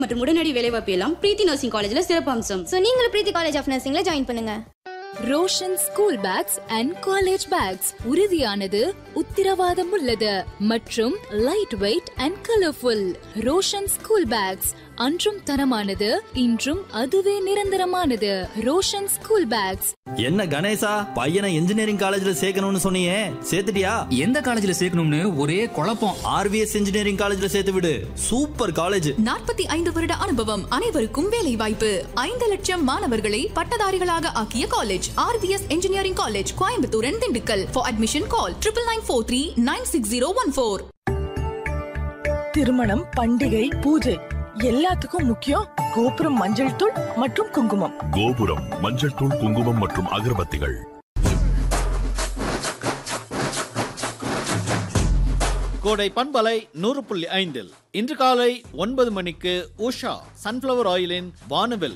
மற்றும் உடனடி வேலைவாய்ப்பு எல்லாம் பிரீத்தி நர்சிங் காலேஜ்ல சிறப்பம்சம் ஸோ நீங்களும் பிரீத்தி காலேஜ் ஆஃப் நர்சிங்ல ஜாயின் பண்ணுங்க Roshan school bags and college bags உறுதியானது உத்திரவாதம் உள்ளது மற்றும் light weight and colourful Roshan school bags அன்றும் தரமானது இன்றும் அதுவே நிரந்தரமானது ரோஷன் ஸ்கூல் பேக்ஸ் என்ன கணேசா பையனை இன்ஜினியரிங் காலேஜ்ல சேர்க்கணும்னு சொன்னியே சேர்த்துட்டியா எந்த காலேஜ்ல சேர்க்கணும்னு ஒரே குழப்பம் ஆர்விஎஸ் இன்ஜினியரிங் காலேஜ்ல சேர்த்து விடு சூப்பர் காலேஜ் நாற்பத்தி ஐந்து வருட அனுபவம் அனைவருக்கும் வேலை வாய்ப்பு ஐந்து லட்சம் மாணவர்களை பட்டதாரிகளாக ஆக்கிய college R V S engineering college Coimbatore and Dindigul for admission call triple nine four three nine six zero one four திருமணம் பண்டிகை பூஜை எல்லாத்துக்கும் முக்கியம் கோபுரம் மஞ்சள் தூள் மற்றும் குங்குமம் கோபுரம் மஞ்சள் தூள் குங்குமம் மற்றும் அகர்பத்திகள் கோடை பண்பலை நூறு புள்ளி ஐந்தில் இன்று காலை ஒன்பது மணிக்கு உஷா சன்ஃப்ளவர் ஆயிலின் வானவில்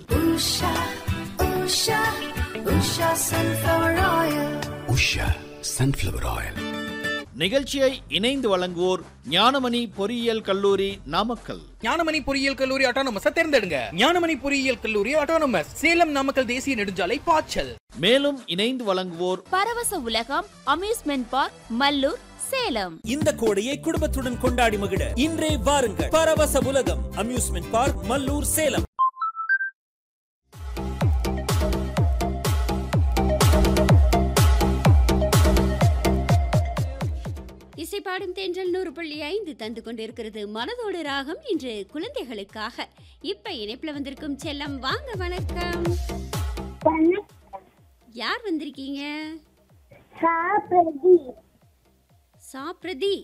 உஷா சன்ஃப்ளவர் ஆயில் நிகழ்ச்சியை இணைந்து வழங்குவோர் ஞானமணி பொறியியல் கல்லூரி நாமக்கல் ஞானமணி பொறியியல் கல்லூரி ஆட்டோனமஸ் தேர்ந்தெடுங்க ஞானமணி பொறியியல் கல்லூரி ஆட்டோனமஸ் சேலம் நாமக்கல் தேசிய நெடுஞ்சாலை பாய்ச்சல் மேலும் இணைந்து வழங்குவோர் பரவச உலகம் அம்யூஸ்மெண்ட் பார்க் மல்லூர் சேலம் இந்த கோடையை குடும்பத்துடன் கொண்டாடி மகிழ இன்றே வாருங்கள் பரவச உலகம் அம்யூஸ்மெண்ட் பார்க் மல்லூர் சேலம் இசைப்பாடும் தென்றல் நூறு புள்ளி ஐந்து தந்து கொண்டிருக்கிறது மனதோடு ராகம் இன்று குழந்தைகளுக்காக இப்ப இணைப்புல வந்திருக்கும் செல்லம் வாங்க வணக்கம் யார் வந்திருக்கீங்க சாப்பிரதி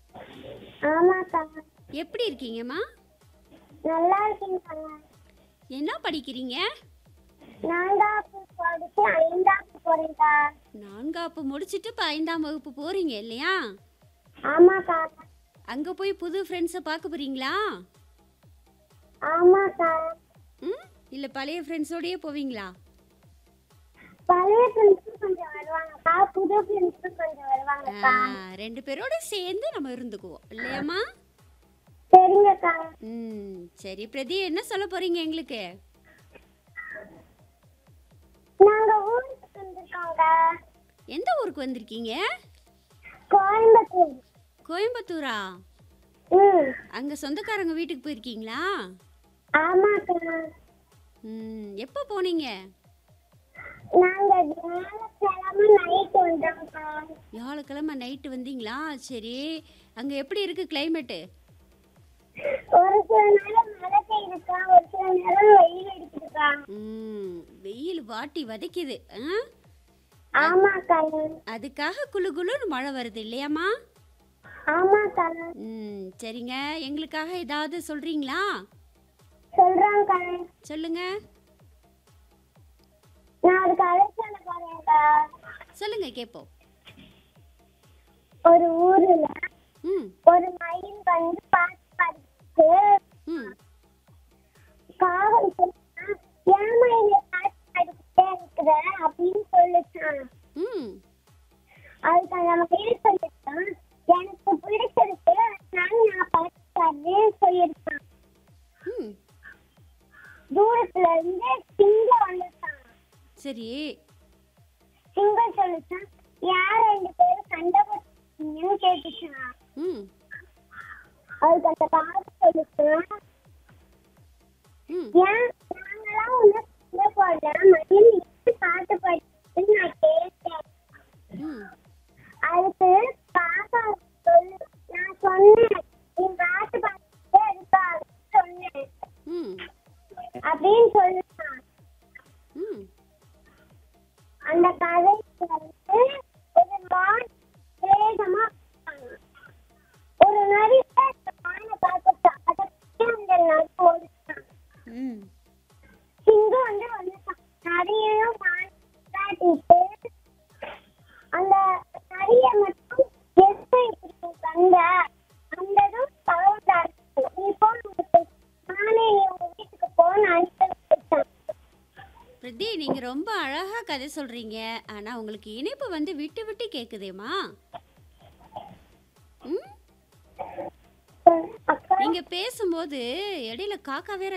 எப்படி இருக்கீங்கம்மா நல்லா இருக்கீங்க என்ன படிக்கிறீங்க நான்காப்பு படிச்சு ஐந்தாப்பு போறேன்க்கா நான்காப்பு முடிச்சிட்டு இப்ப ஐந்தாம் வகுப்பு போறீங்க இல்லையா ஆமாக்கா அங்க போய் புது ஃப்ரெண்ட்ஸை பார்க்க போறீங்களா ஆமாக்கா ம் இல்ல பழைய ஃப்ரெண்ட்ஸோடயே போவீங்களா பழைய ஃப்ரெண்ட்ஸும் கொஞ்சம் வருவாங்கக்கா புது ஃப்ரெண்ட்ஸும் கொஞ்சம் வருவாங்கக்கா ஆ, ரெண்டு பேரோட சேர்ந்து நம்ம இருந்துக்குவோம் இல்லையாம்மா சரிங்கக்கா ம் சரி பிரதி என்ன சொல்ல போறீங்க எங்களுக்கு நாங்க ஊருக்கு வந்திருக்கோங்க எந்த ஊருக்கு வந்திருக்கீங்க கோயம்புத்தூர் கோயம்புத்தூரா ம் அங்க சொந்தக்காரங்க வீட்டுக்கு போயிருக்கீங்களா ஆமாக்கா ம் எப்போ போனீங்க நாங்க வியாழக்கிழமை நைட் வந்தோம்க்கா வியாழக்கிழமை நைட்டு வந்தீங்களா சரி அங்க எப்படி இருக்கு கிளைமேட்டு ஒரு சில நேரம் மழை பெய்யுதுக்கா ஒரு சில நேரம் வெயில் அடிக்குதுக்கா ம் வெயில் வாட்டி வதைக்குது ஆ? ஆமாக்கா அதுக்காக குளு குளுன்னு மழை வருது இல்லையாம்மா ஆமாக்கா ம் சரிங்க எங்களுக்காக ஏதாவது சொல்றீங்களா சொல்றாங்கக்கா சொல்லுங்க நான் ஒரு கதை சொல்ல போறேன்க்கா சொல்லுங்க கேட்போம் ஒரு ஊர்ல ம் ஒரு மயில் வந்து பாட்டு பாடிட்டு ம் காவல் சொன்னா ஏன் மயில் பாட்டு பாடிக்கிட்டே இருக்கிற அப்படின்னு சொல்லிச்சான் ம் அதுக்கு அந்த மயில் சொல்லிட்டான் எனக்கு பிடிச்சிருக்கு நான் நான் பாட்டு பாடுறேன் சொல்லியிருக்கான் ம் தூரத்துல இருந்து சிங்கம் வந்துட்டான் சரி சிங்கம் சொல்லிச்சான் யார் ரெண்டு பேரும் சண்டை போட்டீங்கன்னு கேட்டுச்சான் ம் அதுக்கு அந்த காவல் சொல்லிச்சான் ம் ஏன் நாங்களாம் ஒன்றும் சண்டை போடல மயில் ஏன் பாட்டு பாடிட்டு நான் கேட்டேன் ம் அதுக்கு பாப்பா சொல்லு நான் சொன்னேன் நீ பாட்டு பாடிட்டே இருக்கா அப்படின்னு சொன்னேன் ம் அப்படின்னு சொல்லுறான் ம் அந்த கதை வந்து ஒரு மான் வேகமா போனாங்க. ஒரு நரி அந்த மானை பார்த்துட்டு அதற்கு அந்த நரி ஓடிச்சான் ம் சிங்கம் வந்து வந்துட்டான் நரியையும் மான் காட்டிட்டு அந்த நரிய மட்டும் எஸ்ஐ கண்ட அந்ததும் பகவதார் நீ போ நானே நீ உங்க வீட்டுக்கு போன்னு அனுப்பி வச்சான் பிரதி நீங்க ரொம்ப அழகா கதை சொல்றீங்க ஆனா உங்களுக்கு இணைப்பு வந்து விட்டு விட்டு கேக்குதேம்மா ம் அக்கா நீங்க பேசும்போது இடையில காக்கா வேற